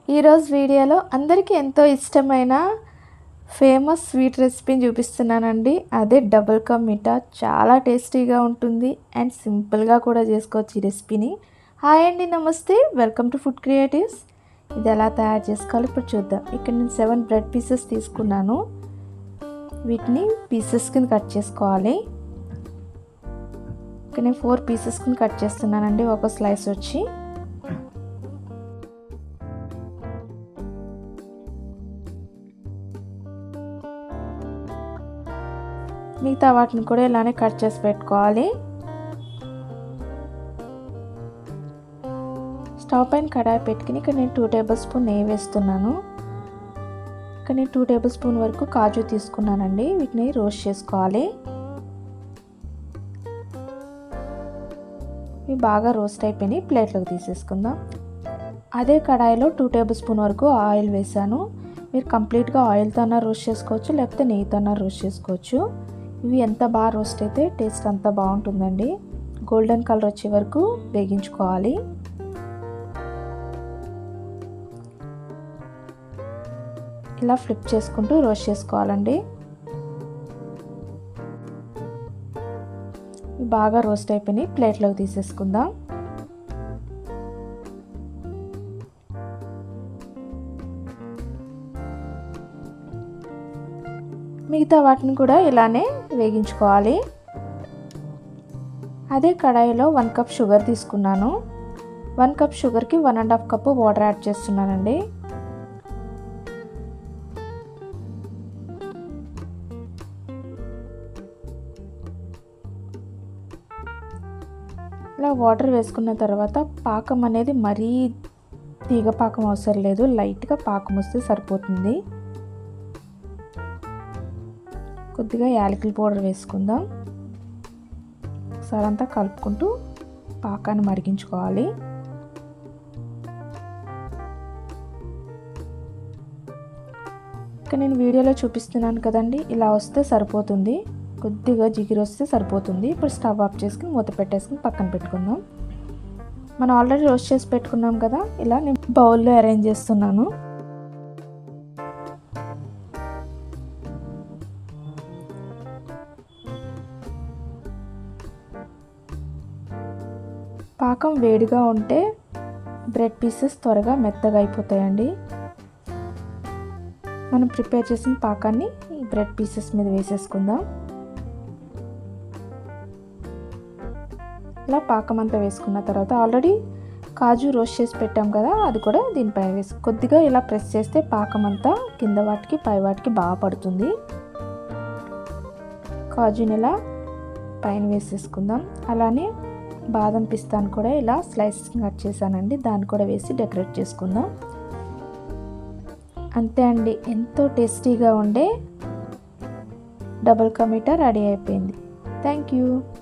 ఈరోజు వీడియోలో అందరికీ ఎంతో ఇష్టమైన ఫేమస్ స్వీట్ రెసిపీని చూపిస్తున్నానండి అదే డబుల్ కా మిఠా చాలా టేస్టీగా ఉంటుంది అండ్ సింపుల్గా కూడా చేసుకోవచ్చు ఈ రెసిపీని హాయ్ అండి నమస్తే వెల్కమ్ టు ఫుడ్ క్రియేటివ్స్ ఇది ఎలా తయారు చేసుకోవాలో ఇప్పుడు చూద్దాం ఇక్కడ నేను సెవెన్ బ్రెడ్ పీసెస్ తీసుకున్నాను వీటిని పీసెస్ కింద కట్ చేసుకోవాలి ఇక్కడ నేను ఫోర్ పీసెస్ కింద కట్ చేస్తున్నానండి ఒక స్లైస్ వచ్చి మిగతా వాటిని కూడా ఇలానే కట్ చేసి పెట్టుకోవాలి స్టవ్ పైన కడాయి పెట్టుకుని ఇక్కడ నేను టూ టేబుల్ స్పూన్ నెయ్యి వేస్తున్నాను ఇక్కడ నేను టూ టేబుల్ స్పూన్ వరకు కాజు తీసుకున్నానండి వీటిని రోస్ట్ చేసుకోవాలి ఇవి బాగా రోస్ట్ అయిపోయినాయి ప్లేట్లోకి తీసేసుకుందాం అదే కడాయిలో టూ టేబుల్ స్పూన్ వరకు ఆయిల్ వేసాను మీరు కంప్లీట్గా ఆయిల్తో అన్నా రోస్ట్ చేసుకోవచ్చు లేకపోతే నెయ్యితో అన్నా రోస్ట్ చేసుకోవచ్చు ఇవి ఎంత బాగా రోస్ట్ అయితే టేస్ట్ అంత బాగుంటుందండి గోల్డెన్ కలర్ వచ్చే వరకు వేగించుకోవాలి ఇలా ఫ్లిప్ చేసుకుంటూ రోస్ట్ చేసుకోవాలండి బాగా రోస్ట్ అయిపోయినాయి ప్లేట్లోకి తీసేసుకుందాం మిగతా వాటిని కూడా ఇలానే వేగించుకోవాలి అదే కడాయిలో వన్ కప్ షుగర్ తీసుకున్నాను వన్ కప్ షుగర్కి one and half cup water add చేస్తున్నానండి ఇలా వాటర్ వేసుకున్న తర్వాత పాకం అనేది మరీ తీగ పాకం అవసరం లేదు లైట్గా పాకం వస్తే సరిపోతుంది కొద్దిగా యాలకుల పౌడర్ వేసుకుందాం ఒకసారి అంతా కలుపుకుంటూ పాకాన్ని మరిగించుకోవాలి ఇక నేను వీడియోలో చూపిస్తున్నాను కదండి ఇలా వస్తే సరిపోతుంది కొద్దిగా జిగిరి వస్తే సరిపోతుంది ఇప్పుడు స్టవ్ ఆఫ్ చేసుకుని మూత పెట్టేసుకుని పక్కన పెట్టుకుందాం మనం ఆల్రెడీ రోస్ట్ చేసి పెట్టుకున్నాం కదా ఇలా నేను బౌల్లో అరేంజ్ చేస్తున్నాను పాకం వేడిగా ఉంటే బ్రెడ్ పీసెస్ త్వరగా మెత్తగా అయిపోతాయండి మనం ప్రిపేర్ చేసిన పాకాన్ని ఈ బ్రెడ్ పీసెస్ మీద వేసేసుకుందాం ఇలా పాకం అంతా వేసుకున్న తర్వాత ఆల్రెడీ కాజు రోస్ట్ చేసి పెట్టాం కదా అది కూడా దీనిపై వేసి కొద్దిగా ఇలా ప్రెస్ చేస్తే పాకం అంతా కింద వాటికి పై వాటికి బాగా పడుతుంది కాజుని ఇలా పైన వేసేసుకుందాం అలానే బాదం పిస్తాను కూడా ఇలా స్లైస్ కట్ చేశానండి దాన్ని కూడా వేసి డెకరేట్ చేసుకుందాం అంతే అండి ఎంతో టేస్టీగా ఉండే డబుల్ కమీటా రెడీ అయిపోయింది థ్యాంక్ యూ